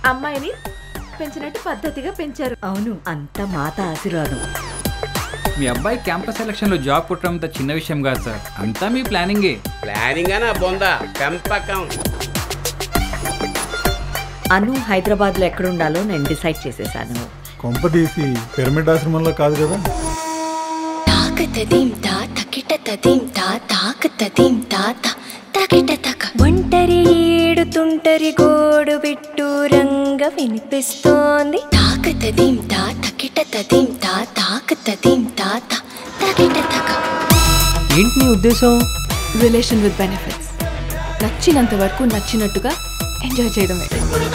అమ్మాయిని పెంచినట్టు పద్ధతిగా పెంచారు అవును అంత మాత ఆశీర్వాదం మీ అబ్బాయి క్యాంపస్ సెలక్షన్ లో జాబ్ పుట్టడం అంత చిన్న విషయం కాదు సార్ అంతా మీ ప్లానింగే ప్లానింగ్ అనా బొందా పెంపకం అను హైదరాబాద్ లో ఎక్కడుండాలో నేను డిసైడ్ చేసేసాను కొంప తీసి పిరమిడ్ ఆశ్రమంలో కాదు కదా తాకతదీం తా తకిట తదీం తా తాకతదీం తాత తకిట తక ఒంటరి ఏడుతుంటరి గోడు బిట్టు రంగ వినిపిస్తోంది తాకతదీం తా తకిట తదీం తా తాకతదీం తాత తకిట తక ఏంటి నీ ఉద్దేశం రిలేషన్ విత్ బెనిఫిట్స్ నచ్చినంత వరకు నచ్చినట్టుగా ఎంజాయ్ చేయడమే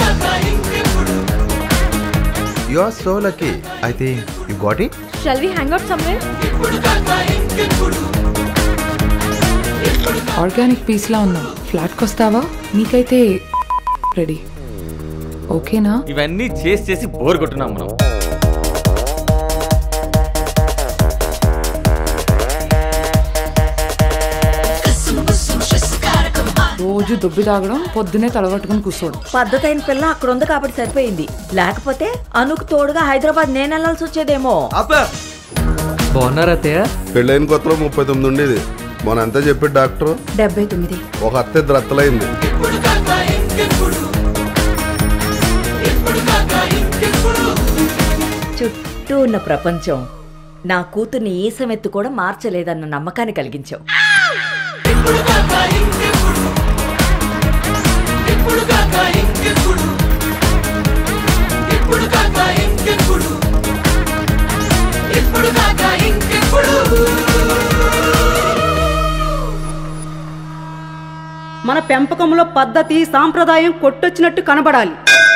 You are so lucky. I think you got it. Shall we hang out somewhere organic piece లా ఉన్నావు ఫ్లాట్కి వస్తావా నీకైతే రెడీ ఓకేనా ఇవన్నీ చేసి చేసి బోర్ కొట్టున్నాం మనం రోజు దుబ్బి తాగడం పొద్దునే తలగట్టుకుని కూర్చోడు పద్ధతి అయిన పిల్ల అక్కడ ఉంది కాబట్టి సరిపోయింది లేకపోతే అనుకు తోడుగా హైదరాబాద్ నేను వెళ్ళాల్సి వచ్చేదేమో బాగున్నారా అత్తయ్య పెళ్ళైన కొత్తలో ముప్పై తొమ్మిది ఉండేది మొన్న అంతా చెప్పాడు డాక్టర్ డెబ్బై తొమ్మిది ఒక అత్త ఇద్దరు అత్తలైంది చుట్టూ ఉన్న ప్రపంచం నా కూతుర్ని ఈసమెత్తు కూడా మార్చలేదన్న నమ్మకాన్ని కలిగించావు మన పెంపకంలో పద్ధతి సాంప్రదాయం కొట్టొచ్చినట్టు కనబడాలి